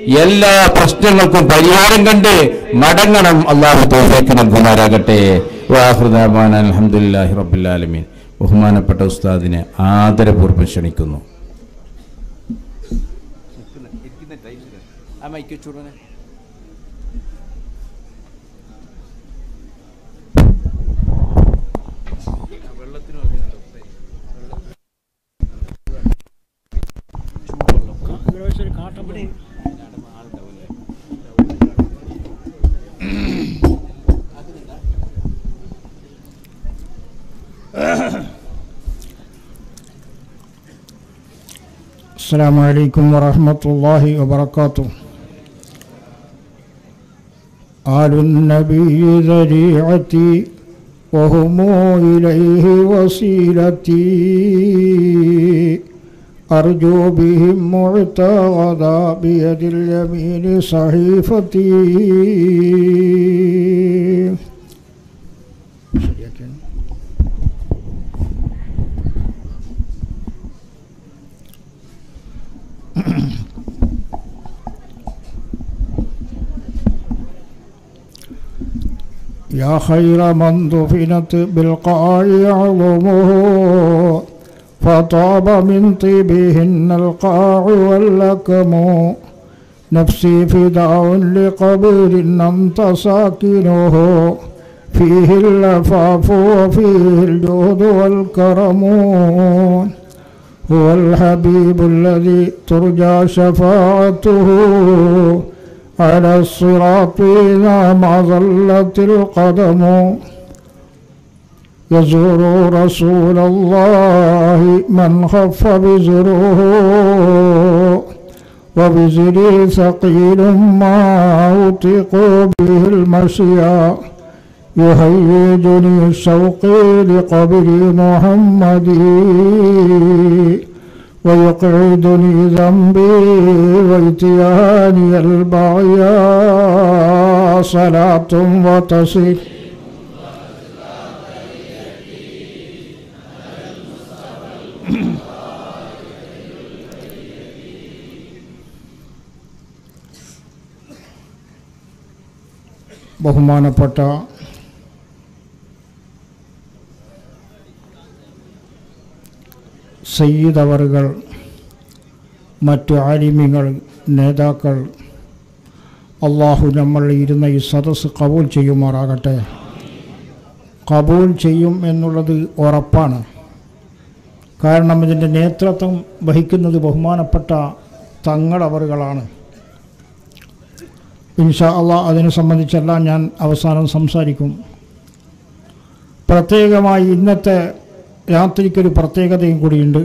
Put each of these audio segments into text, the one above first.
എല്ലാ പ്രശ്നങ്ങൾക്കും പരിഹാരം കണ്ട് മടങ്ങണം അള്ളാഹു തോഫേക്ക് നൽകുമാരാകട്ടെ വാഹൃദാബാൻ അലഹമുല്ലാഹി റബ്ബുല്ലാലമീൻ ബഹുമാനപ്പെട്ട ഉസ്താദിനെ ആദരപൂർവ്വം ക്ഷണിക്കുന്നു السلام عليكم ورحمة الله وبركاته آل النبي ذريعتي وهم إليه وسيلتي أرجو بهم معتغدا بيد اليمين صحيفتي يا خير من دفنت بالقاع عظمه فطاب من طيبهن القاع واللكم نفسي فداء لقبر أنت ساكنه فيه اللفاف وفيه الجود والكرم هو الحبيب الذي ترجى شفاعته على الصراط إذا ما ظلت القدم يزور رسول الله من خف بزره وبزري ثقيل ما أطيق به المشيا يهيجني شوقي لقبر محمد ويقعدني ذنبي واتياني البغيا صلاة وتسليم ബഹുമാനപ്പെട്ട സയ്യിദ് അവറുകൾ മറ്റു ആലിമ്യങ്ങൾ നേതാക്കൾ അള്ളാഹു നമ്മൾ ഇരുന്ന ഈ സദസ്സ് കബൂൽ ചെയ്യുമാറാകട്ടെ കബൂൽ ചെയ്യും എന്നുള്ളത് ഉറപ്പാണ് കാരണം ഇതിൻ്റെ നേതൃത്വം വഹിക്കുന്നത് ബഹുമാനപ്പെട്ട തങ്ങളവറുകളാണ് ഇൻഷാ അള്ളാ അതിനെ സംബന്ധിച്ചെല്ലാം ഞാൻ അവസാനം സംസാരിക്കും പ്രത്യേകമായി ഇന്നത്തെ രാത്രിക്കൊരു പ്രത്യേകതയും കൂടിയുണ്ട്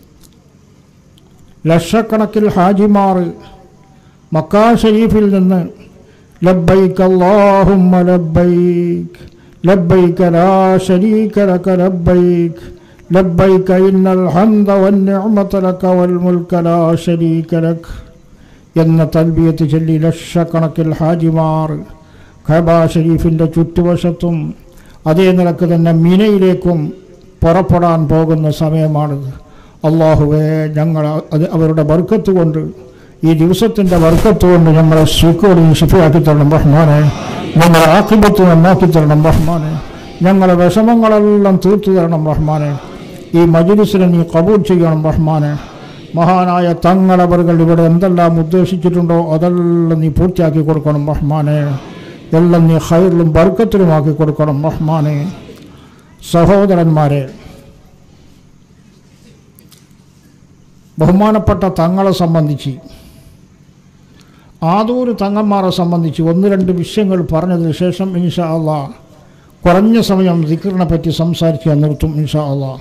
ലക്ഷക്കണക്കിൽ ഹാജിമാർ മക്കാ ഷരീഫിൽ നിന്ന് ലബ്ബൈക്ക് അല്ലാഹുമ്മ ലബ്ബൈക്ക് ലബ്ബൈക്ക് ലാ ശരീക ലക ലബ്ബൈക്ക് ലബ്ബൈക്ക് ഇന്നൽ ഹംദ വന്നിഅമത ലക വൽ മുൽക ലാ ശരീക ലക് എന്ന തൽബിയത്ത് ചൊല്ലി ലക്ഷക്കണക്കിൽ ഹാജിമാർ ഖബ ഷരീഫിൻ്റെ ചുറ്റുവശത്തും അതേ നിലക്ക് തന്നെ മിനയിലേക്കും പുറപ്പെടാൻ പോകുന്ന സമയമാണിത് അള്ളാഹുവെ ഞങ്ങൾ അത് അവരുടെ ബർക്കത്ത് കൊണ്ട് ഈ ദിവസത്തിൻ്റെ ബർക്കത്ത് കൊണ്ട് ഞങ്ങളെ സുഖോടും ശിഫയാക്കി തരണം റഹ്മാനെ ഞങ്ങളെ ആക്കിബത്ത് നന്നാക്കി തരണം റഹ്മാനെ ഞങ്ങളെ വിഷമങ്ങളെല്ലാം തീർത്തു തരണം റഹ്മാനെ ഈ മജിലിസിനെ നീ കബൂൽ ചെയ്യണം റഹ്മാനെ മഹാനായ തങ്ങളവറുകൾ ഇവിടെ എന്തെല്ലാം ഉദ്ദേശിച്ചിട്ടുണ്ടോ അതെല്ലാം നീ പൂർത്തിയാക്കി കൊടുക്കണം റഹ്മാനെ എല്ലാം നീ ഹൈറിലും ബർക്കത്തിലുമാക്കി കൊടുക്കണം റഹ്മാനെ സഹോദരന്മാരെ ബഹുമാനപ്പെട്ട തങ്ങളെ സംബന്ധിച്ച് ആദൂര് തങ്ങന്മാരെ സംബന്ധിച്ച് ഒന്ന് രണ്ട് വിഷയങ്ങൾ പറഞ്ഞതിന് ശേഷം ഇൻഷാ അള്ളാ കുറഞ്ഞ സമയം ദിക്കറിനെ പറ്റി സംസാരിച്ച് ഞാൻ നിർത്തും ഇൻഷാ അള്ളാ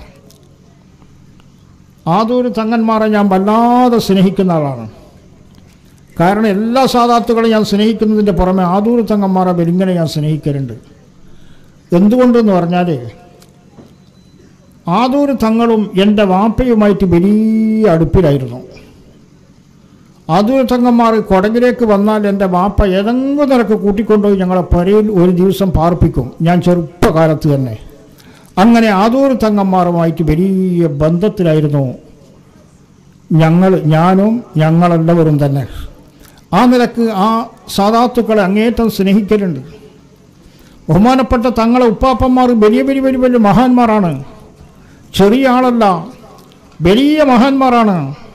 ആദൂര് തങ്ങന്മാരെ ഞാൻ വല്ലാതെ സ്നേഹിക്കുന്ന ആളാണ് കാരണം എല്ലാ സാധാത്തുകളും ഞാൻ സ്നേഹിക്കുന്നതിൻ്റെ പുറമെ ആദൂര് തങ്ങന്മാരെ വെലിങ്ങനെ ഞാൻ സ്നേഹിക്കലുണ്ട് എന്തുകൊണ്ടെന്ന് പറഞ്ഞാൽ ആദൂര് തങ്ങളും എൻ്റെ വാപ്പയുമായിട്ട് വലിയ അടുപ്പിലായിരുന്നു ആദൂര് തങ്ങന്മാർ കൊടകിലേക്ക് വന്നാൽ എൻ്റെ വാപ്പ ഏതെങ്കിലും നിരക്ക് കൂട്ടിക്കൊണ്ടുപോയി ഞങ്ങളെ പരയിൽ ഒരു ദിവസം പാർപ്പിക്കും ഞാൻ ചെറുപ്പകാലത്ത് തന്നെ അങ്ങനെ ആദൂർ തങ്ങന്മാരുമായിട്ട് വലിയ ബന്ധത്തിലായിരുന്നു ഞങ്ങൾ ഞാനും ഞങ്ങളെല്ലാവരും തന്നെ ആ നിലക്ക് ആ സാധാത്തുക്കളെ അങ്ങേറ്റം സ്നേഹിക്കലുണ്ട് ബഹുമാനപ്പെട്ട തങ്ങളെ ഉപ്പാപ്പന്മാർ വലിയ വലിയ വലിയ വലിയ മഹാന്മാരാണ് ചെറിയ ആളല്ല വലിയ മഹാന്മാരാണ്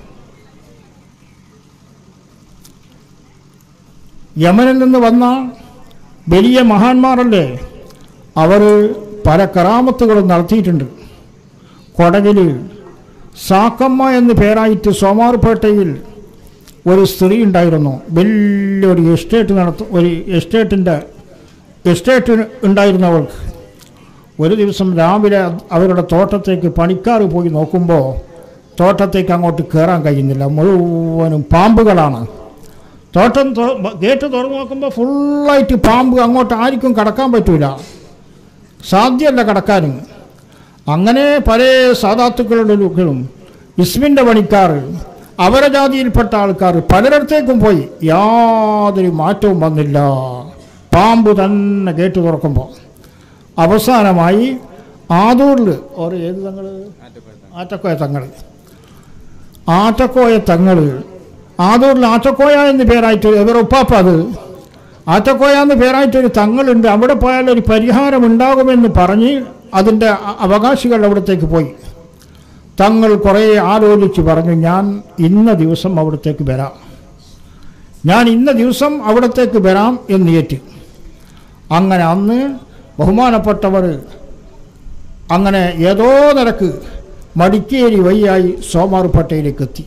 യമനിൽ നിന്ന് വന്ന വലിയ മഹാന്മാരല്ലേ അവർ പല കറാമത്തുകളും നടത്തിയിട്ടുണ്ട് കൊടകിൽ സാക്കമ്മ എന്ന് പേരായിട്ട് സോമാർപേട്ടയിൽ ഒരു സ്ത്രീ ഉണ്ടായിരുന്നു വലിയൊരു എസ്റ്റേറ്റ് നടത്ത ഒരു എസ്റ്റേറ്റിൻ്റെ എസ്റ്റേറ്റ് ഉണ്ടായിരുന്നു അവൾക്ക് ഒരു ദിവസം രാവിലെ അവരുടെ തോട്ടത്തേക്ക് പണിക്കാർ പോയി നോക്കുമ്പോൾ തോട്ടത്തേക്ക് അങ്ങോട്ട് കയറാൻ കഴിയുന്നില്ല മുഴുവനും പാമ്പുകളാണ് തോട്ടം തൊ- ഗേറ്റ് തുറന്നു നോക്കുമ്പോൾ ഫുള്ളായിട്ട് പാമ്പ് അങ്ങോട്ട് ആർക്കും കടക്കാൻ പറ്റൂല സാധ്യമല്ല കടക്കാനും അങ്ങനെ പല സാധാത്തുക്കളുടെ ലുക്കളും ഇസ്മിൻ്റെ പണിക്കാർ അവരെ ജാതിയിൽപ്പെട്ട ആൾക്കാർ പലരിടത്തേക്കും പോയി യാതൊരു മാറ്റവും വന്നില്ല പാമ്പ് തന്നെ ഗേറ്റ് തുറക്കുമ്പോൾ അവസാനമായി ആദൂറിൽ ഒരു ഏത് തങ്ങൾ ആറ്റക്കോയ തങ്ങൾ ആറ്റക്കോയ തങ്ങൾ ആദൂറിൽ ആറ്റക്കോയ എന്ന് പേരായിട്ട് ഇവർ ഉപ്പാപ്പ അത് ആറ്റക്കോയ എന്ന് പേരായിട്ടൊരു തങ്ങളുണ്ട് അവിടെ പോയാൽ ഒരു പരിഹാരം ഉണ്ടാകുമെന്ന് പറഞ്ഞ് അതിൻ്റെ അ- അവകാശികൾ അവിടത്തേക്ക് പോയി തങ്ങൾ കുറേ ആലോചിച്ച് പറഞ്ഞു ഞാൻ ഇന്ന ദിവസം അവിടത്തേക്ക് വരാം ഞാൻ ഇന്ന ദിവസം അവിടത്തേക്ക് വരാം എന്ന് ഏറ്റ് അങ്ങനെ അന്ന് ബഹുമാനപ്പെട്ടവർ അങ്ങനെ ഏതോ നിരക്ക് മടിക്കേരി വഴിയായി സോമാർപേട്ടയിലേക്ക് എത്തി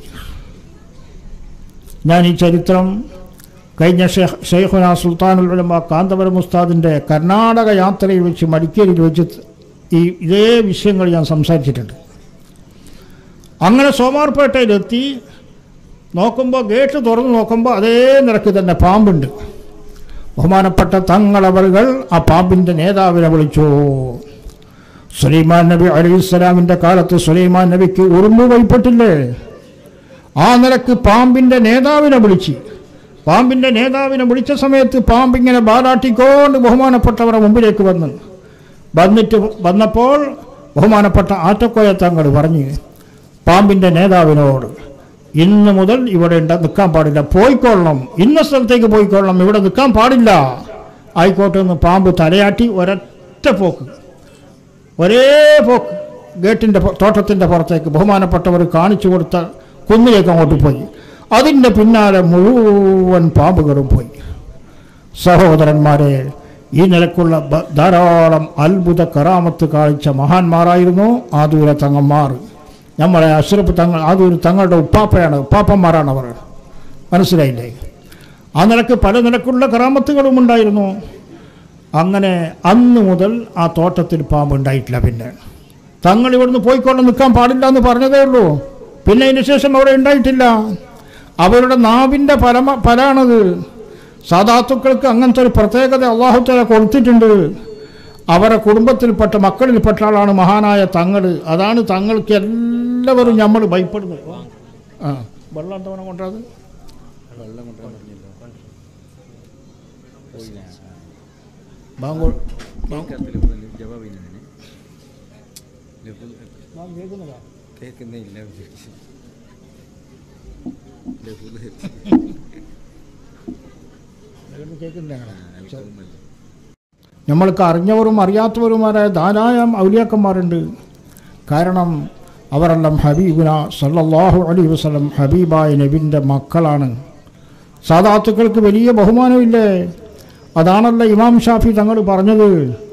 ഞാൻ ഈ ചരിത്രം കഴിഞ്ഞ ഷെയ്ഖ് ഷെയ്ഖുന സുൽത്താനുൽ ഉലമ കാന്തപുരം ഉസ്താദിൻ്റെ കർണാടക യാത്രയിൽ വെച്ച് മടിക്കേരിയിൽ വെച്ച് ഈ ഇതേ വിഷയങ്ങൾ ഞാൻ സംസാരിച്ചിട്ടുണ്ട് അങ്ങനെ സോമാർപേട്ടയിലെത്തി നോക്കുമ്പോൾ ഗേറ്റ് തുറന്ന് നോക്കുമ്പോൾ അതേ നിരക്ക് തന്നെ പാമ്പുണ്ട് ബഹുമാനപ്പെട്ട തങ്ങളവറുകൾ ആ പാമ്പിൻ്റെ നേതാവിനെ വിളിച്ചു സുലൈമാൻ നബി അലൈഹിസ്സലാമിൻ്റെ കാലത്ത് സുലൈമാൻ നബിക്ക് ഉറുമ്പ് വൈപ്പെട്ടില്ലേ ആ നിലക്ക് പാമ്പിൻ്റെ നേതാവിനെ വിളിച്ച് പാമ്പിൻ്റെ നേതാവിനെ വിളിച്ച സമയത്ത് പാമ്പിങ്ങനെ ബാലാട്ടിക്കൊണ്ട് ബഹുമാനപ്പെട്ടവരുടെ മുമ്പിലേക്ക് വന്ന് വന്നിട്ട് വന്നപ്പോൾ ബഹുമാനപ്പെട്ട ആറ്റക്കോയ തങ്ങൾ പറഞ്ഞ് പാമ്പിൻ്റെ നേതാവിനോട് ഇന്ന് മുതൽ ഇവിടെ ഉണ്ട് നിൽക്കാൻ പാടില്ല പോയിക്കൊള്ളണം ഇന്ന സ്ഥലത്തേക്ക് പോയിക്കൊള്ളണം ഇവിടെ നിൽക്കാൻ പാടില്ല ആയിക്കോട്ടെ എന്ന് പാമ്പ് തലയാട്ടി ഒരൊറ്റ പോക്ക് ഒരേ പോക്ക് ഗേറ്റിൻ്റെ തോട്ടത്തിൻ്റെ പുറത്തേക്ക് ബഹുമാനപ്പെട്ടവർ കാണിച്ചു കൊടുത്ത കുന്നിലേക്ക് അങ്ങോട്ട് പോയി അതിൻ്റെ പിന്നാലെ മുഴുവൻ പാമ്പുകളും പോയി സഹോദരന്മാരെ ഈ നിലക്കുള്ള ബ- ധാരാളം അത്ഭുത കറാമത്ത് കാണിച്ച മഹാന്മാരായിരുന്നു ആദൂര തങ്ങന്മാർ നമ്മളെ അഷ്റഫ് തങ്ങൾ ആദൂർ തങ്ങളുടെ ഉപ്പാപ്പയാണ് ഉപ്പാപ്പന്മാരാണ് അവർ മനസ്സിലായില്ലേ ആ നിലക്ക് പല നിലക്കുള്ള കറാമത്തുകളും ഉണ്ടായിരുന്നു അങ്ങനെ അന്ന് മുതൽ ആ തോട്ടത്തിൽ പാമ്പ് ഉണ്ടായിട്ടില്ല പിന്നെ തങ്ങൾ ഇവിടുന്ന് പോയിക്കൊണ്ട് നിൽക്കാൻ പാടില്ല എന്ന് പറഞ്ഞതേ ഉള്ളൂ പിന്നെ അതിന് ശേഷം അവിടെ ഉണ്ടായിട്ടില്ല അവരുടെ നാവിൻ്റെ പരമ ഫലാണത് സാധാത്തുക്കൾക്ക് അങ്ങനത്തെ ഒരു പ്രത്യേകത അള്ളാഹുത്തല കൊടുത്തിട്ടുണ്ട് അവരുടെ കുടുംബത്തിൽപ്പെട്ട മക്കളിൽപ്പെട്ട ആളാണ് മഹാനായ തങ്ങൾ അതാണ് തങ്ങൾക്ക് എല്ലാവരും നമ്മൾ ഭയപ്പെടുന്നത് ആ വെള്ളം എന്താ കൊണ്ടത് ബാങ്കോ കേൾക്കുന്നതാ കേൾക്കുന്നില്ല നമ്മൾക്ക് അറിഞ്ഞവരും അറിയാത്തവരുമാരായ ധാരാളം ഔലിയാക്കന്മാരുണ്ട് കാരണം അവരെല്ലാം ഹബീബുന സല്ലല്ലാഹു അലൈഹി വസല്ലം ഹബീബായ നബിൻ്റെ മക്കളാണ് സാധാത്തുക്കൾക്ക് വലിയ ബഹുമാനമില്ലേ അതാണല്ലോ ഇമാം ഷാഫി തങ്ങൾ പറഞ്ഞത്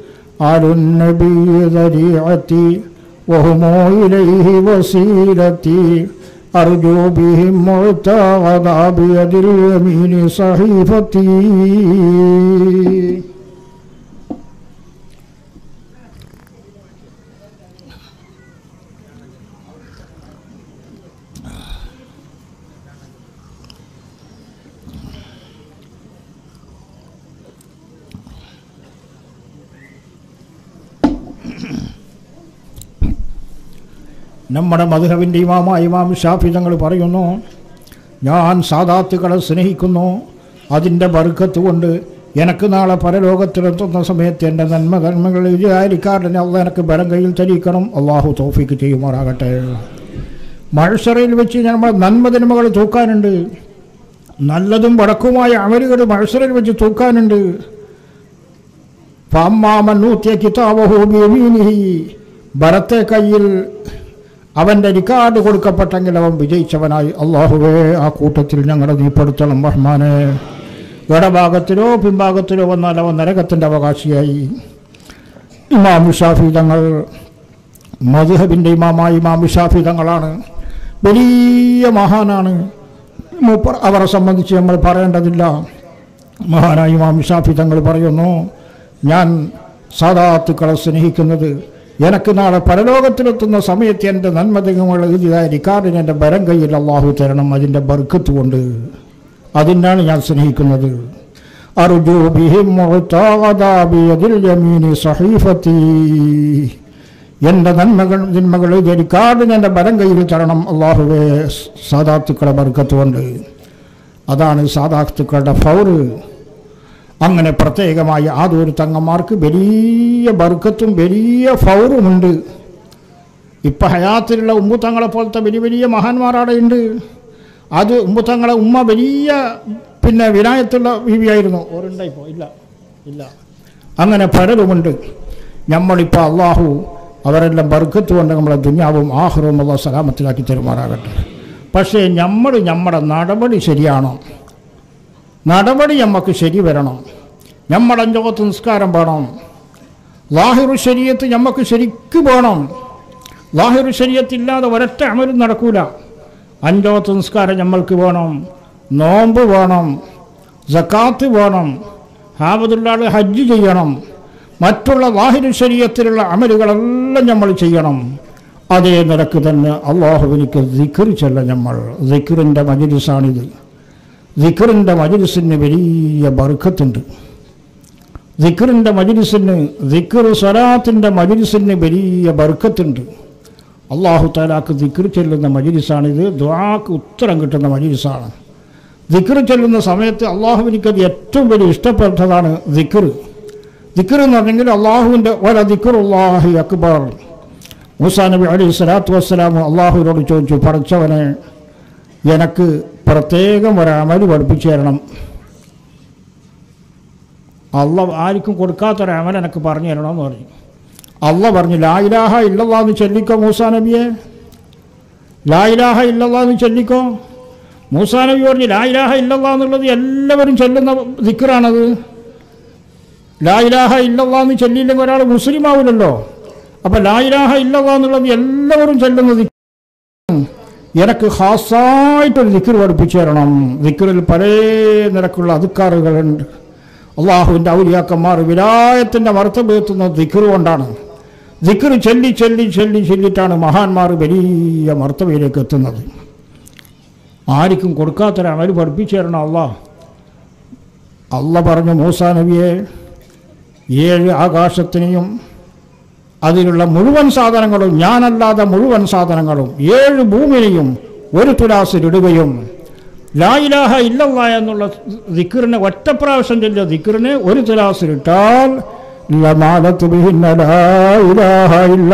ആലുന്നബീയത്തി وهموا إليه وسيلتي أرجو بهم معتقدا بيد اليمين صحيفتي നമ്മുടെ മധുഹബിൻ്റെ ഇമാമ ഇമാം ഷാഫി തങ്ങൾ പറയുന്നു ഞാൻ സാദാത്തുകളെ സ്നേഹിക്കുന്നു അതിൻ്റെ ബർക്കത്ത് കൊണ്ട് എനിക്ക് നാളെ പരലോകത്തിലെത്തുന്ന സമയത്ത് എൻ്റെ നന്മ നന്മകൾ വിചാരിക്കാരനെ അള്ള എനിക്ക് ബലം കയ്യിൽ തരിക്കണം അള്ളാഹു തോഫിക്ക് ചെയ്യുമാറാകട്ടെ മഴസറയിൽ വെച്ച് നമ്മൾ നന്മ തിന്മകൾ തൂക്കാനുണ്ട് നല്ലതും വടക്കുമായ അമലുകൾ മത്സരം വെച്ച് തൂക്കാനുണ്ട് ഫാമാമൻ നൂത്തിയ കിതാബഹു ബിയമീനിഹി ഭരത്തെ കയ്യിൽ അവൻ്റെ റിക്കാർഡ് കൊടുക്കപ്പെട്ടെങ്കിൽ അവൻ വിജയിച്ചവനായി അള്ളാഹുവേ ആ കൂട്ടത്തിൽ ഞങ്ങളെ നീപ്പെടുത്തണം റഹ്മാനെ ഇടഭാഗത്തിലോ പിൻഭാഗത്തിലോ വന്നാൽ അവൻ നരകത്തിൻ്റെ അവകാശിയായി ഇമാം ഷാഫി തങ്ങൾ മധുഹബിൻ്റെ ഇമാമായി ഇമാം ഷാഫി തങ്ങളാണ് വലിയ മഹാനാണ് മൂപ്പർ അവരെ സംബന്ധിച്ച് നമ്മൾ പറയേണ്ടതില്ല മഹാനായ ഇമാം ഷാഫി തങ്ങൾ പറയുന്നു ഞാൻ സാധാത്തുക്കളെ സ്നേഹിക്കുന്നത് എനിക്ക് നാളെ പരലോകത്തിലെത്തുന്ന സമയത്ത് എൻ്റെ നന്മതികങ്ങൾ എഴുതിയതായ റിക്കാർഡിന് എൻ്റെ ബരം കയ്യിൽ അള്ളാഹു തരണം അതിൻ്റെ ബർക്കത്ത് കൊണ്ട് അതിനാണ് ഞാൻ സ്നേഹിക്കുന്നത് അർജു ബിഹിം മുഅ്താദാ ബിയദിൽ യമീനി സഹീഫത്തി എൻ്റെ നന്മകൾ തിന്മകൾ ധരിക്കാടിന് എൻ്റെ ബലം കയ്യിൽ തരണം അള്ളാഹുവെ സാധാത്തുക്കളെ ബർക്കത്ത് കൊണ്ട് അതാണ് സാധാത്തുക്കളുടെ ഫൗറ് അങ്ങനെ പ്രത്യേകമായി ആദൂർ തങ്ങന്മാർക്ക് വലിയ ബർക്കത്തും വലിയ ഫൗറുമുണ്ട് ഇപ്പം ഹയാത്തിലുള്ള ഉമ്മുത്തങ്ങളെ പോലത്തെ വലിയ വലിയ മഹാന്മാരവിടെ ഉണ്ട് അത് ഉമ്മുത്തങ്ങളെ ഉമ്മ വലിയ പിന്നെ വിനായത്തുള്ള ബീവിയായിരുന്നു ഓരുണ്ടായിപ്പോ ഇല്ല ഇല്ല അങ്ങനെ പലരുമുണ്ട് നമ്മളിപ്പോൾ അള്ളാഹു അവരെല്ലാം ബർക്കത്ത് കൊണ്ട് നമ്മളെ ദുഞ്ഞാവും ആഹ്റവും അള്ളാഹ് സലാമത്തിലാക്കി തരുമാറാകട്ടെ പക്ഷേ നമ്മൾ നമ്മുടെ നടപടി ശരിയാണോ നടപടി നമുക്ക് ശരി വരണം നമ്മുടെ അഞ്ചോത്ത് നിസ്കാരം വേണം ലാഹിറു ശരീരത്ത് നമുക്ക് ശരിക്ക് വേണം ലാഹിറു ശരീരത്ത് ഇല്ലാതെ ഒരൊറ്റ അമലും നടക്കൂല അഞ്ചോത്ത് നിസ്കാരം നമ്മൾക്ക് വേണം നോമ്പ് വേണം ജക്കാത്ത് വേണം ഹാബദുള്ളാൾ ഹജ്ജ് ചെയ്യണം മറ്റുള്ള വാഹിരു ശരീരത്തിലുള്ള അമലുകളെല്ലാം നമ്മൾ ചെയ്യണം അതേ നിലക്ക് തന്നെ അള്ളാഹുവിനിക്ക് ദിക്കർ ചെല്ല നമ്മൾ ദിക്കറിൻ്റെ മജിലിസാണിത് ദിക്കറിൻ്റെ മജിലിസിന് വലിയ ബർക്കത്തുണ്ട് ദിക്കറിൻ്റെ മജിലിസിന് ദിക്കർ സ്വലാത്തിൻ്റെ മജിലിസിന് വലിയ ബർക്കത്തുണ്ട് അള്ളാഹു താലാക്ക് ദിക്കർ ചെല്ലുന്ന മജിലിസാണിത് ദ്വാക്ക് ഉത്തരം കിട്ടുന്ന മജിലിസാണ് ദിക്കർ ചെല്ലുന്ന സമയത്ത് അള്ളാഹുവിനിക്കത് ഏറ്റവും വലിയ ഇഷ്ടപ്പെട്ടതാണ് ദിക്കർ ദിക്കർ എന്ന് പറഞ്ഞെങ്കിൽ അള്ളാഹുവിൻ്റെ വല ദിക്കറുല്ലാഹി അക്ബർ മൂസാ നബി അലി സ്വലാത്തു വസ്സലാം അള്ളാഹുവിനോട് ചോദിച്ചു പഠിച്ചവനെ എനിക്ക് പ്രത്യേകം ഒരു അമല് പഠിപ്പിച്ചു തരണം അള്ള ആർക്കും കൊടുക്കാത്തൊരു അമൽ എനിക്ക് പറഞ്ഞു തരണമെന്ന് പറഞ്ഞു അള്ള പറഞ്ഞു ലായിലാഹ ഇല്ലല്ലാന്ന് ചൊല്ലിക്കോ മൂസാ നബിയെ ലായിലാഹ ഇല്ലല്ലാന്ന് ചൊല്ലിക്കോ മൂസാ നബി പറഞ്ഞു ലായിലാഹ ഇല്ലല്ലാ എന്നുള്ളത് എല്ലാവരും ചൊല്ലുന്ന ദിക്കറാണത് ലായിലാഹ ഇല്ലല്ലാന്ന് ചൊല്ലിയില്ലെങ്കിൽ ഒരാൾ മുസ്ലിം ആവില്ലല്ലോ അപ്പം ലായിലാഹ ഇല്ലല്ലാ എന്നുള്ളത് എല്ലാവരും ചൊല്ലുന്ന ദിക്ർ എനിക്ക് ഹാസായിട്ടൊരു ദിക്കർ പഠിപ്പിച്ചു തരണം ദിക്കറിൽ പല നിരക്കുള്ള അതുക്കാറുകളുണ്ട് അള്ളാഹുവിൻ്റെ ഔലിയാക്കന്മാർ വിലായത്തിൻ്റെ മർത്തബെത്തുന്ന ദിക്കർ കൊണ്ടാണ് ദിക്കർ ചൊല്ലി ചൊല്ലി ചൊല്ലി ചൊല്ലിയിട്ടാണ് മഹാന്മാർ വലിയ മർത്തബയിലേക്ക് എത്തുന്നത് ആർക്കും കൊടുക്കാത്തൊരു അമൽ പഠിപ്പിച്ചു തരണം അള്ളാഹ് അള്ള പറഞ്ഞു മൂസാ നബിയെ ഏഴ് ആകാശത്തിനെയും അതിലുള്ള മുഴുവൻ സാധനങ്ങളും ഞാനല്ലാതെ മുഴുവൻ സാധനങ്ങളും ഏഴ് ഭൂമിനെയും ഒരു തുലാസിലിടുകയും ലായിലാഹ ഇല്ലല്ല എന്നുള്ള ദിക്കറിനെ ഒറ്റ പ്രാവശ്യം ചൊല്ലിയ ദിക്കറിനെ ഒരു തുലാസിലിട്ടാൽ ലമാലത്ത് ബിഹിന്ന ലാ ഇലാഹ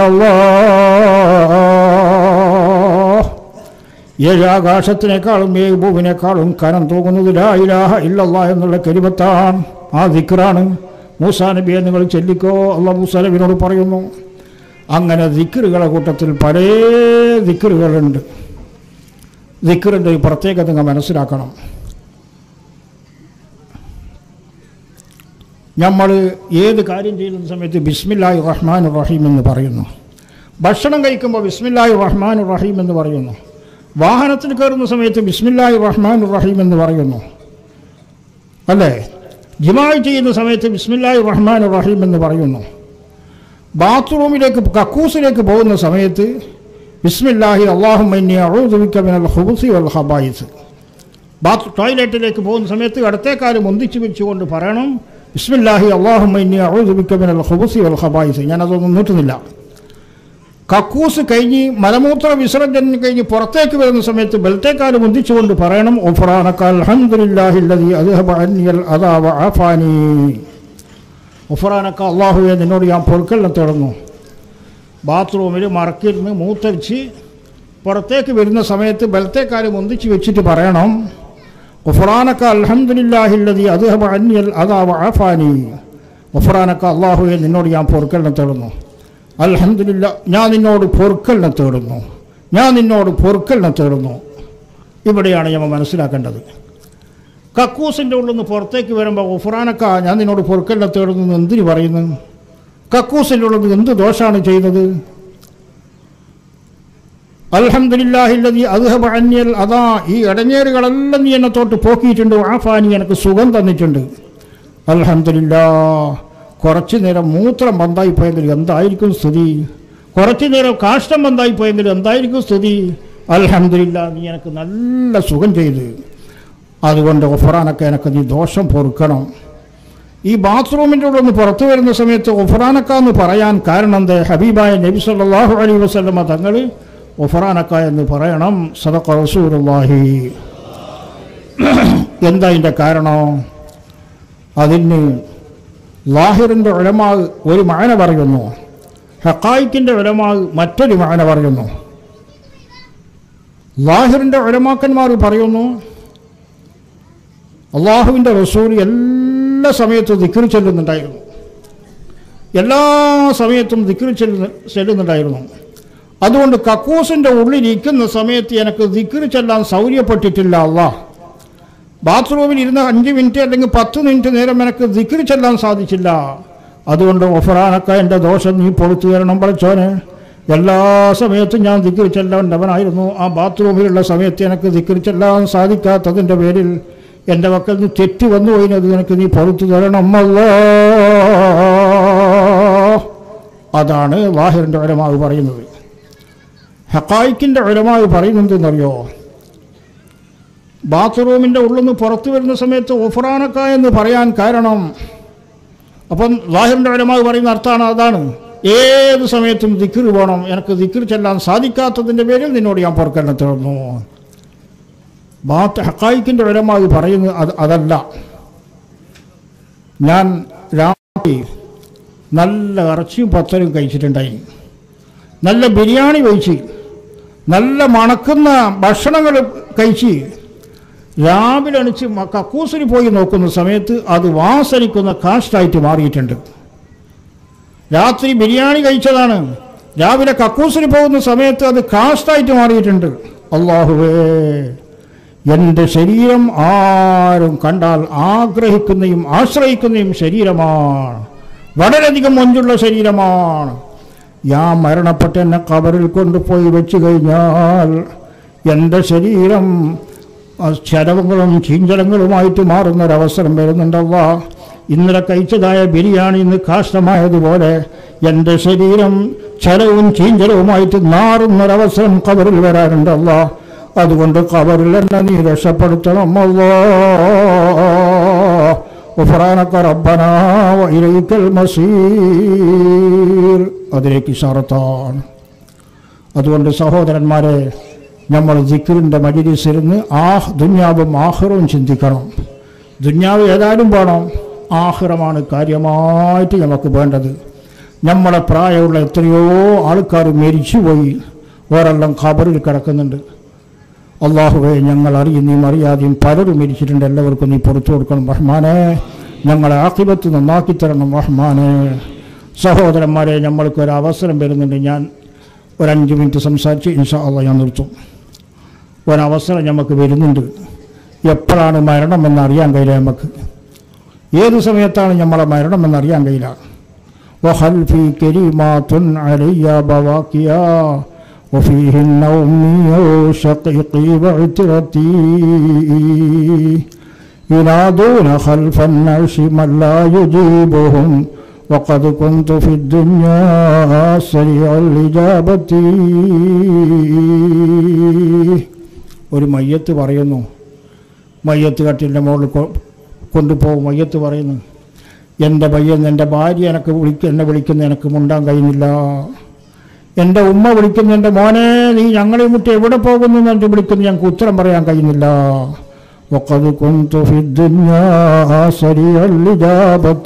ഇല്ലല്ലാഹ്. ഏഴ് ആകാശത്തിനേക്കാളും ഏഴ് ഭൂമിനേക്കാളും കനം തൂങ്ങുന്നത് ലാ ഇലാഹ ഇല്ലല്ല എന്നുള്ള കരിമത്താണ് ആ ദിക്കറാണ് മൂസാ നബിയെ നിങ്ങൾ ചെല്ലിക്കോ അള്ള മൂസാ നബിനോട് പറയുന്നു അങ്ങനെ ദിക്കറുകളെ കൂട്ടത്തിൽ പല ദിക്കറുകളുണ്ട് ദിക്കറിൻ്റെ ഈ പ്രത്യേകത നിങ്ങൾ മനസ്സിലാക്കണം നമ്മൾ ഏത് കാര്യം ചെയ്യുന്ന സമയത്ത് ബിസ്മില്ലാഹി റഹ്മാൻ റഹീം എന്ന് പറയുന്നു ഭക്ഷണം കഴിക്കുമ്പോൾ ബിസ്മില്ലാഹി റഹ്മാൻ റഹീം എന്ന് പറയുന്നു വാഹനത്തിൽ കയറുന്ന സമയത്ത് ബിസ്മില്ലാഹി റഹ്മാൻ റഹീം എന്ന് പറയുന്നു അല്ലേ ജിമായി ചെയ്യുന്ന സമയത്ത് ബിസ്മില്ലാഹി റഹ്മാൻ റഹീം എന്ന് പറയുന്നു ബാത്റൂമിലേക്ക് കക്കൂസിലേക്ക് പോകുന്ന സമയത്ത് ബിസ്മില്ലാഹി അള്ളാഹു മിനൽ ഹുബുസി വൽ ഹബായിസ് ബാത്ത് ടോയ്ലറ്റിലേക്ക് പോകുന്ന സമയത്ത് ഇടത്തേക്കാലം ഒന്നിച്ചു വെച്ചുകൊണ്ട് പറയണം ബിസ്മില്ലാഹി അള്ളാഹു മിനൽ ഹുബുസി വൽ ഹബായിസ് ഞാനതൊന്നും നീട്ടുന്നില്ല കക്കൂസ് കഴിഞ്ഞ് മലമൂത്ര വിസർജനം കഴിഞ്ഞ് പുറത്തേക്ക് വരുന്ന സമയത്ത് ബലത്തേക്കാലം ഒന്നിച്ചുകൊണ്ട് പറയണം ഒഫറാനക്കാൽ അഹമ്മദില്ലാഹില്ലതി അദ്ഹബ അന്നിയൽ അദാവ ആഫാനി ഒഫറാനക്ക അള്ളാഹുവെ നിന്നോട് ഞാൻ പൊറുക്കെല്ലാം തേടുന്നു ബാത്റൂമിൽ മറക്കിരുന്ന് മൂത്തരിച്ച് പുറത്തേക്ക് വരുന്ന സമയത്ത് ബലത്തേക്കാലം ഒന്നിച്ച് വെച്ചിട്ട് പറയണം ഗുഫ്രാനക്ക അൽഹംദുലില്ലാഹില്ലതി അദ്ഹബ അന്നിയൽ അദാ വഅഫാനി ഗുഫ്രാനക്ക അല്ലാഹുവെ നിന്നോട് ഞാൻ പൊറുക്കലിനെ തേടുന്നു അൽഹംദുലില്ല ഞാൻ നിന്നോട് പൊറുക്കലിനെ തേടുന്നു ഞാൻ നിന്നോട് പൊറുക്കലിനെ തേടുന്നു ഇവിടെയാണ് നമ്മൾ മനസ്സിലാക്കേണ്ടത് കക്കൂസിൻ്റെ ഉള്ളിൽ നിന്ന് പുറത്തേക്ക് വരുമ്പോൾ ഗുഫ്രാനക്ക ഞാൻ നിന്നോട് പൊറുക്കലിനെ തേടുന്നു എന്ന് എന്തിനു പറയുന്നു കക്കൂസിൻ്റെ ഉള്ളിൽ നിന്ന് എന്ത് ദോഷമാണ് ചെയ്തത് അൽഹംദുലില്ലാഹില്ലതി അദ്ഹബ അന്യൽ അതാ ഈ ഇടഞ്ഞേറുകളെല്ലാം നീ എന്നെ തൊട്ട് പോക്കിയിട്ടുണ്ട് ആഫാനി എനിക്ക് സുഖം തന്നിട്ടുണ്ട് അൽഹംദുലില്ലാ കുറച്ചു നേരം മൂത്രം ബന്ധായി പോയെങ്കിൽ എന്തായിരിക്കും സ്ഥിതി കുറച്ചു നേരം കാഷ്ടം ബന്ധായി പോയെങ്കിൽ എന്തായിരിക്കും സ്ഥിതി അൽഹംദുലില്ല നീ എനിക്ക് നല്ല സുഖം ചെയ്ത് അതുകൊണ്ട് ഒഫറാനൊക്കെ എനിക്ക് നീ ദോഷം പൊറുക്കണം ഈ ബാത്റൂമിൻ്റെ ഉള്ളിൽ നിന്ന് പുറത്തു വരുന്ന സമയത്ത് ഒഫറാനക്ക എന്ന് പറയാൻ കാരണം എന്ത് ഹബീബായ നബി സല്ലല്ലാഹു അലൈഹി വസല്ലമ തങ്ങൾ ഒഫറാനക്ക എന്ന് പറയണം സദഖ റസൂലുള്ളാഹി എന്താ അതിൻ്റെ കാരണം അതിന് ലാഹിറിൻ്റെ ഉലമാവ് ഒരു മാന പറയുന്നു ഹക്കായിക്കിൻ്റെ ഉലമാവ് മറ്റൊരു മാന പറയുന്നു ലാഹിറിൻ്റെ ഉലമാക്കന്മാർ പറയുന്നു അള്ളാഹുവിൻ്റെ റസൂൽ എല്ലാ സമയത്തും ദിക്ർ ചെല്ലുന്നുണ്ടായിരുന്നു എല്ലാ സമയത്തും ദിക്ർ ചെല്ലുന്ന ചെല്ലുന്നുണ്ടായിരുന്നു അതുകൊണ്ട് കക്കൂസിൻ്റെ ഉള്ളിലിരിക്കുന്ന സമയത്ത് എനിക്ക് ദിക്ർ ചെല്ലാൻ സൗകര്യപ്പെട്ടിട്ടില്ല അള്ളാഹ് ബാത്റൂമിൽ ഇരുന്ന് അഞ്ച് മിനിറ്റ് അല്ലെങ്കിൽ പത്ത് മിനിറ്റ് നേരം എനിക്ക് ദിക്ർ ചെല്ലാൻ സാധിച്ചില്ല അതുകൊണ്ട് ഒഫറാനക്ക എൻ്റെ ദോഷം നീ പൊറുത്തു തരണം പഠിച്ചോനെ എല്ലാ സമയത്തും ഞാൻ ദിക്ർ ചെല്ലേണ്ടവനായിരുന്നു ആ ബാത്റൂമിലുള്ള സമയത്ത് എനിക്ക് ദിക്ർ ചെല്ലാൻ സാധിക്കാത്തതിൻ്റെ പേരിൽ എൻ്റെ മക്കൾ നിന്ന് തെറ്റ് വന്നു പോയിനത് എനിക്ക് നീ പൊറുത്തു തരണം അല്ലോ അതാണ് വാഹിറിൻ്റെ ഒരമാവ് പറയുന്നത് ഹക്കായിക്കിൻ്റെ ഒരമാവ് പറയുന്നത് എന്നറിയോ ബാത്റൂമിൻ്റെ ഉള്ളിൽ നിന്ന് പുറത്തു വരുന്ന സമയത്ത് ഒഫറാനക്ക എന്ന് പറയാൻ കാരണം അപ്പം വാഹിറിൻ്റെ ഒരമാവ് പറയുന്ന അർത്ഥമാണ് അതാണ് ഏത് സമയത്തും ദിക്കർ വേണം എനിക്ക് ദിക്കർ ചെല്ലാൻ സാധിക്കാത്തതിൻ്റെ പേരിൽ നിന്നോട് ഞാൻ പുറക്കെല്ലാം തീർന്നു ബാത്ത് ഹക്കായിക്കിൻ്റെ ഒരമാവ് പറയുന്നത് അത് അതല്ല ഞാൻ രാത്രി നല്ല ഇറച്ചിയും പത്തലും കഴിച്ചിട്ടുണ്ടായി നല്ല ബിരിയാണി കഴിച്ച് നല്ല മണക്കുന്ന ഭക്ഷണങ്ങൾ കഴിച്ച് രാവിലെ എണിച്ച് മ- കക്കൂസിന് പോയി നോക്കുന്ന സമയത്ത് അത് വാസനിക്കുന്ന കാഷ്ടായിട്ട് മാറിയിട്ടുണ്ട് രാത്രി ബിരിയാണി കഴിച്ചതാണ് രാവിലെ കക്കൂസിന് പോകുന്ന സമയത്ത് അത് കാഷ്ടായിട്ട് മാറിയിട്ടുണ്ട് അള്ളാഹുവേ എൻ്റെ ശരീരം ആരും കണ്ടാൽ ആഗ്രഹിക്കുന്നതും ആശ്രയിക്കുന്നതും ശരീരമാണ് വളരെയധികം മൊഞ്ചുള്ള ശരീരമാണ് ഞാൻ മരണപ്പെട്ട് എന്നെ കബറിൽ കൊണ്ടുപോയി വെച്ച് കഴിഞ്ഞാൽ എൻ്റെ ശരീരം ശരവങ്ങളും ചീഞ്ചലങ്ങളുമായിട്ട് മാറുന്നൊരവസരം വരുന്നുണ്ടല്ല ഇന്നലെ കഴിച്ചതായ ബിരിയാണി ഇന്ന് കാഷ്ടമായതുപോലെ എൻ്റെ ശരീരം ചലവും ചീഞ്ചലവുമായിട്ട് നാറുന്നൊരവസരം കബറിൽ വരാറുണ്ടല്ല അതുകൊണ്ട് കബറിൽ എന്നെ നീ രക്ഷപ്പെടുത്തണം അല്ലോ غفرانك ربنا وإليك المصير അതിലേക്ക് ഇഷാറത്താണ് അതുകൊണ്ട് സഹോദരന്മാരെ നമ്മൾ ദിക്റിൻ്റെ മജിലിസിരുന്ന് ആ ദുന്യാവും ആഹ്റവും ചിന്തിക്കണം ദുന്യാവ് ഏതായാലും വേണം ആഹ്റമാണ് കാര്യമായിട്ട് നമുക്ക് വേണ്ടത് നമ്മളെ പ്രായമുള്ള എത്രയോ ആൾക്കാർ മരിച്ചുപോയി വേറെല്ലാം ഖബറിൽ കിടക്കുന്നുണ്ട് അള്ളാഹുവെ ഞങ്ങൾ അറിയുന്നതും അറിയാതെയും പലരും മരിച്ചിട്ടുണ്ട് എല്ലാവർക്കും നീ പുറത്തു കൊടുക്കണം റഹ്മാനെ ഞങ്ങളെ ആക്കിബത്ത് നന്നാക്കി തരണം റഹ്മാനെ സഹോദരന്മാരെ നമ്മൾക്ക് ഒരു അവസരം വരുന്നുണ്ട് ഞാൻ ഒരു അഞ്ച് മിനിറ്റ് സംസാരിച്ച് ഇൻഷാ അള്ളാഹ് ഞാൻ നിർത്തും ഒരവസരം നമുക്ക് വരുന്നുണ്ട് എപ്പോഴാണ് മരണം എന്നറിയാൻ കഴിയില്ല നമുക്ക് ഏത് സമയത്താണ് നമ്മളെ മരണം എന്നറിയാൻ കഴിയില്ല وخلفي كريمات علي بواكيا وفيهن أمي وشقيقي وعترتي ينادون خلف النعش من لا يجيبهم وقد كنت في الدنيا سريع الإجابة ഒരു മയ്യത്ത് പറയുന്നു മയ്യത്ത് കട്ടിലിൻ്റെ മുകളിൽ കൊ- കൊണ്ടുപോകും മയ്യത്ത് പറയുന്നു എൻ്റെ പയ്യൻ എൻ്റെ ഭാര്യ എനക്ക് വിളിക്ക എന്നെ വിളിക്കുന്ന എനക്ക് മുണ്ടാൻ കഴിയുന്നില്ല എൻ്റെ ഉമ്മ വിളിക്കുന്ന എൻ്റെ മോനെ നീ ഞങ്ങളെ വിട്ട് എവിടെ പോകുന്നു എന്ന് എൻ്റെ വിളിക്കുന്നു ഞങ്ങൾക്ക് ഉത്തരം പറയാൻ കഴിയുന്നില്ല وقد كنت في الدنيا سريع الإجابة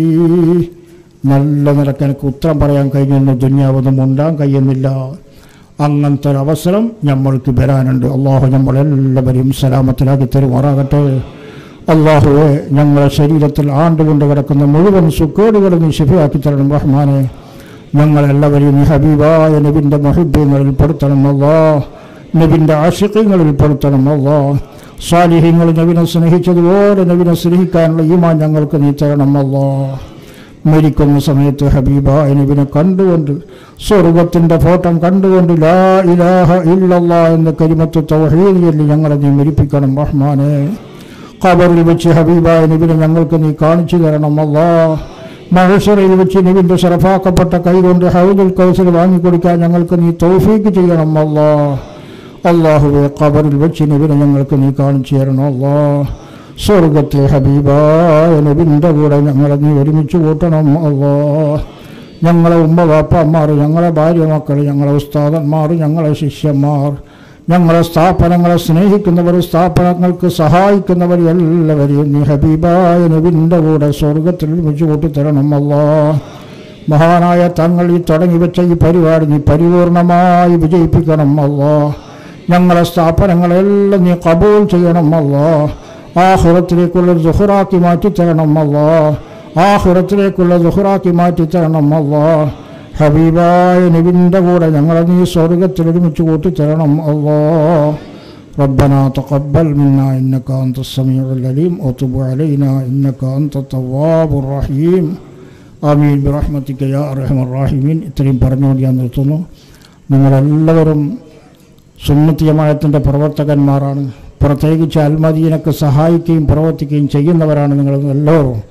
നല്ല നിലക്ക് എനിക്ക് ഉത്തരം പറയാൻ കഴിയുന്നു ദുന്യാവൊന്നും ഉണ്ടാൻ കഴിയുന്നില്ല അങ്ങനത്തെ ഒരു അവസരം നമ്മൾക്ക് വരാനുണ്ട് അള്ളാഹു നമ്മളെല്ലാവരെയും സലാമത്തിലാക്കി തരുമാറാകട്ടെ അള്ളാഹുവെ ഞങ്ങളെ ശരീരത്തിൽ ആണ്ടുകൊണ്ട് കിടക്കുന്ന മുഴുവൻ സുക്കേടുകളും നീ ശിഫയാക്കി തരണം റഹ്മാനെ ഞങ്ങളെല്ലാവരെയും ഈ ഹബീബായ നബിൻ്റെ മഹിബ്യങ്ങളിൽ പെടുത്തണം അല്ലാ നബിൻ്റെ ആശിക്യങ്ങളിൽ പെടുത്തണം അല്ലാ സ്വാലിഹ്യങ്ങൾ നബിനെ സ്നേഹിച്ചതുപോലെ നബിനെ സ്നേഹിക്കാനുള്ള ഈമാൻ ഞങ്ങൾക്ക് നീ തരണം അല്ലാ മരിക്കുന്ന സമയത്ത് ഹബീബായ നബിനെ കണ്ടുകൊണ്ട് സ്വർഗത്തിൻ്റെ ഫോട്ടം കണ്ടുകൊണ്ട് ലാ ഇലാഹ ഇല്ലല്ലാ എന്ന കരിമത്ത് തൗഹീദ് ചൊല്ലി ഞങ്ങളെ നീ മരിപ്പിക്കണം റഹ്മാനെ ഖബറിൽ വെച്ച് ഹബീബായ നബിനെ ഞങ്ങൾക്ക് നീ കാണിച്ചു തരണം അല്ലാ മഹസറയിൽ വെച്ച് നബിൻ്റെ ശറഫാക്കപ്പെട്ട കൈകൊണ്ട് ഹൗദുൽ കൗസൽ വാങ്ങിക്കൊടുക്കാൻ ഞങ്ങൾക്ക് നീ തൗഫീക്ക് ചെയ്യണം അല്ലാ അള്ളാഹുവെ ഖബറിൽ വെച്ച് നബിനെ ഞങ്ങൾക്ക് നീ കാണിച്ചു തരണം അല്ലാ സ്വർഗത്തിലെ ഹബീബായ നബിൻ്റെ കൂടെ ഞങ്ങളെ നീ ഒരുമിച്ച് കൂട്ടണം അല്ലാ ഞങ്ങളെ ഉമ്മ വാപ്പമാർ ഞങ്ങളെ ഭാര്യ മക്കൾ ഞങ്ങളെ ഉസ്താദന്മാർ ഞങ്ങളെ ശിഷ്യന്മാർ ഞങ്ങളെ സ്ഥാപനങ്ങളെ സ്നേഹിക്കുന്നവർ സ്ഥാപനങ്ങൾക്ക് സഹായിക്കുന്നവർ എല്ലാവരെയും നീ ഹബീബായ നബിൻ്റെ കൂടെ സ്വർഗത്തിൽ ഒരുമിച്ച് കൂട്ടിത്തരണം അല്ലാ മഹാനായ തങ്ങൾ ഈ തുടങ്ങി വെച്ച ഈ പരിപാടി നീ പരിപൂർണമായി വിജയിപ്പിക്കണം അല്ലാ ഞങ്ങളെ സ്ഥാപനങ്ങളെല്ലാം നീ കബൂൽ ചെയ്യണം അല്ലാ ആഹുറത്തിലേക്കുള്ള ദുഹറാക്കി മാറ്റിത്തരണം അല്ലാ ആഹുറത്തിലേക്കുള്ള ദുഹറാക്കി മാറ്റിത്തരണം അല്ലാ ഹബീബായ നബിൻ്റെ കൂടെ ഞങ്ങളെ നീ സ്വർഗത്തിൽ ഒരുമിച്ച് കൂട്ടിത്തരണം അല്ലാ ربنا تقبل منا إنك أنت السميع العليم وتب علينا إنك أنت التواب الرحيم ആമീൻ ബിറഹ്മത്തിക്ക യാ അർഹമർ റാഹിമീൻ ഇത്രയും പറഞ്ഞുകൊണ്ട് ഞാൻ നിർത്തുന്നു നിങ്ങളെല്ലാവരും സുന്നത്തിയമായത്തിൻ്റെ പ്രവർത്തകന്മാരാണ് പ്രത്യേകിച്ച് അൽമദീനക്ക് സഹായിക്കുകയും പ്രവർത്തിക്കുകയും ചെയ്യുന്നവരാണ് നിങ്ങൾ എല്ലാവരും